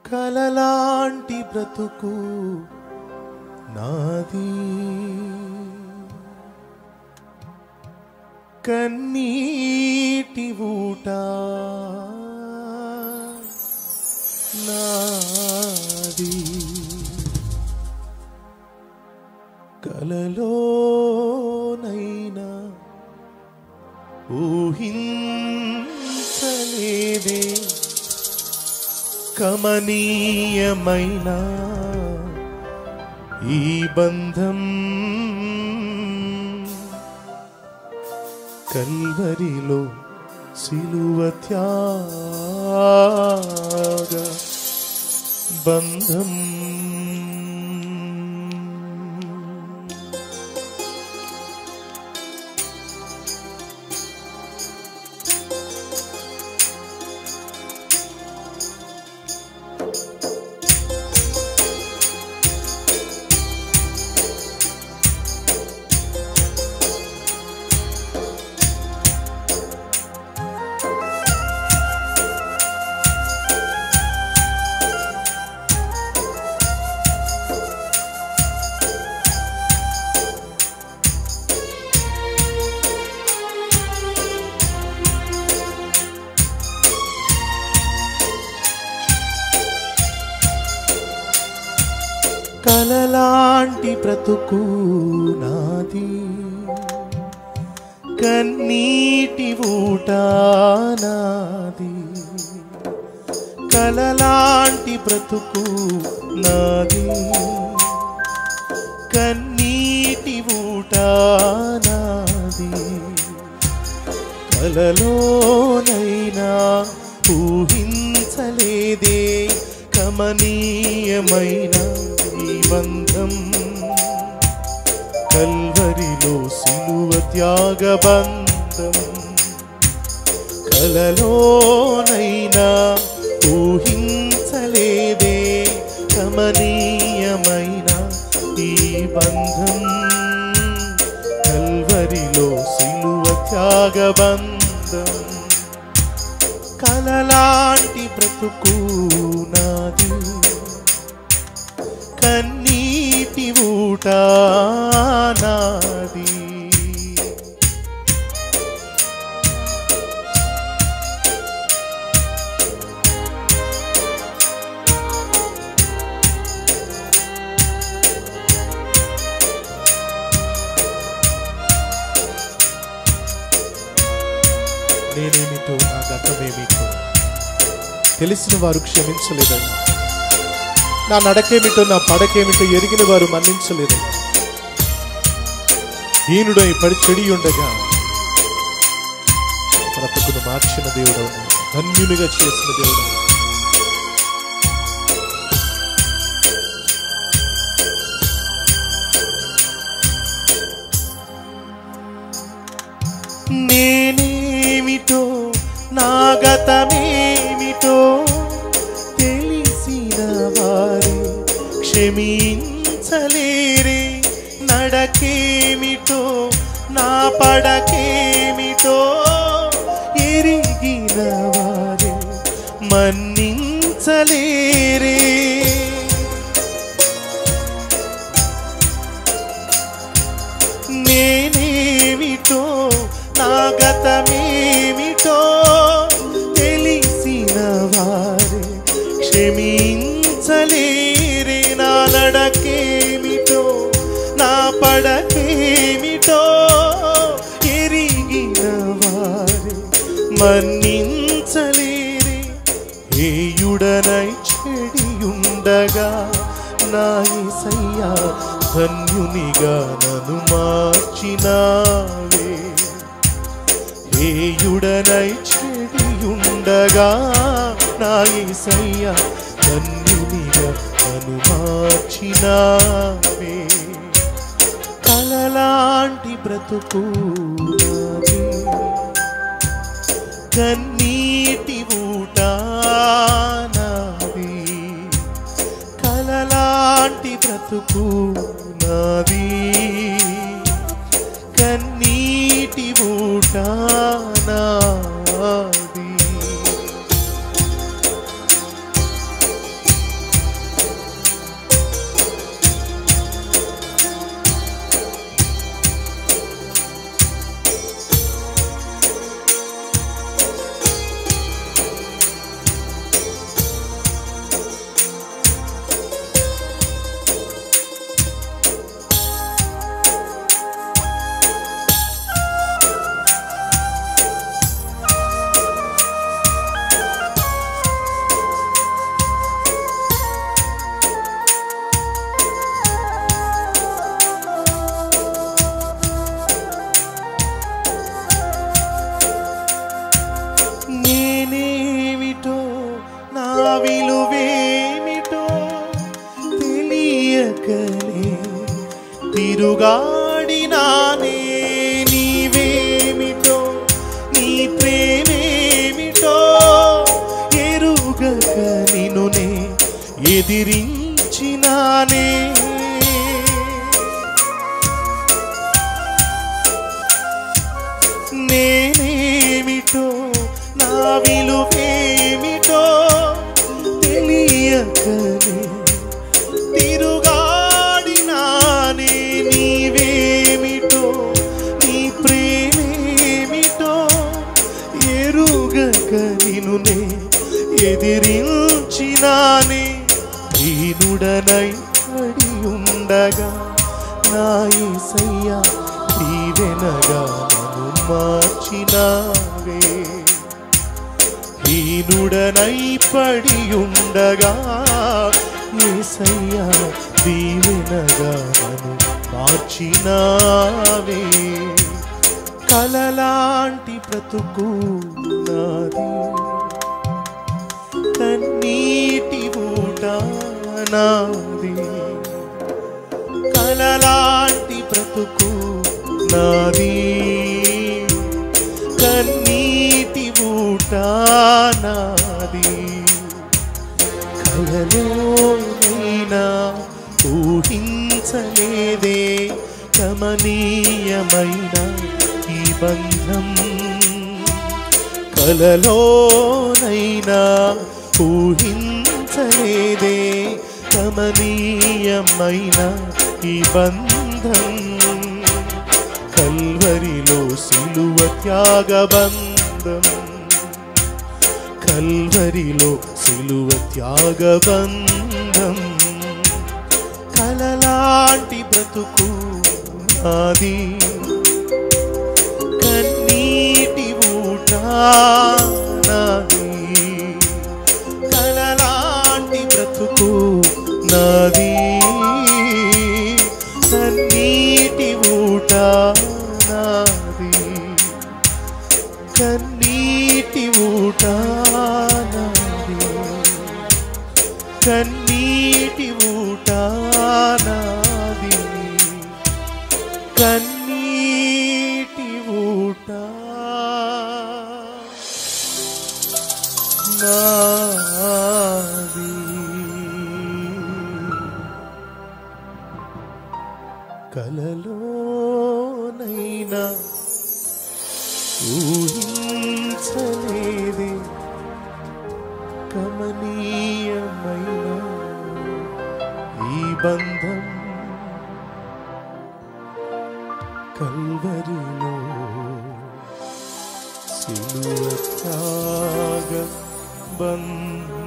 కలలాంటి బ్రతుకు నాది కన్నీటి ఊట నాది కలలోనైనా ఊహించలేదే కమనీయమైన ఈ బంధం కల్వరిలో సిలువ త్యాగ బంధం కలలాంటి బ్రతుకు నాది కన్నీటి ఊట నాది కలలాంటి బ్రతుకు నాది కన్నీటి ఊట నాది కలలోనైనా ఊహించలేదే కమనీయమైన ఈ బంధం కల్వరిలో సిలువ త్యాగ బంధం కలలోనైనా ఊహించలేదే కమనీయమైన ఈ బంధం కల్వరిలో సిలువ త్యాగ బంధం కలలాంటి బ్రతుకు నాది కన్నీటి ఊట నాది నేనేమిటో నా గతమేమిటో తెలిసిన వారు క్షమించలేదయ్యా నా నడకేమిటో నా పడకేమిటో ఎరిగిన వారు మన్నించలేదయ్యా హీనుడై పడి చెడి ఉండగా బ్రతుకును మార్చిన దేవుడు ధన్యునిగా చేసిన దేవుడు నేనేమిటో నా గతమేమిటో తెలిసిన వారే క్షమించలేరే నడకేమిటో నా పడకేమిటో ఎరిగిన వారే మన్నించలేరే నేనేమిటో నా గతమేమిటో తెలిసిన వారే క్షమించలేరే నా నడకేమిటో నా పడకేమిటో ఎరిగిన వారే మన్నించలేరే ఏయుడనై చెడియుండగా నా యేసయ్యా ధన్యునిగా నన్ను మార్చినావే ఏయుడనై చెడియుండగా నా యేసయ్యా ధన్యునిగా నన్ను మార్చినావే కలలాంటి బ్రతుకు నాది. కన్నీటి ఊట నాది కలలాంటి బ్రతుకు నాది కన్నీటి ఊట నాది ఎదిరించినానే నేనేమిటో నా విలువేమిటో తెలియకనే తిరుగాడినానే నీవేమిటో నీ ప్రేమేమిటో ఎరుగక నినునే ఎదిరించినానే దీనుడనై పడి ఉండగా నా ఏసయ్యా దీవెనగా నన్ను మార్చినావే హీనుడనై పడి ఉండగా ఏసయ్యా దీవెనగా నన్ను మార్చినావే కలలాంటి బ్రతుకు నాది కన్నీటి ఊట నాది కలలాంటి బ్రతుకు నాది కన్నీటి ఊట నాది కలలోనైనా ఊహించలేదే కమనీయమైన ఈ బంధం కలలోనైనా ఊహించలేదే కమనీయమైన ఈ బంధం కల్వరిలో సిలువ త్యాగబంధం కల్వరిలో సిలువ త్యాగబంధం కలలాంటి బ్రతుకు నాది కన్నీటి ఊట నాది కలలాంటి బ్రతుకు నాది కన్నీటి ఊట నాది కన్నీటి ఊట నాది కన్నీటి ఊట నాది కన్నీటి ఊట నాది కలలోనైనా ఊహించలేదే కమనీయమైన ఈ బంధం కల్వరిలో సిలువ త్యాగ బంధం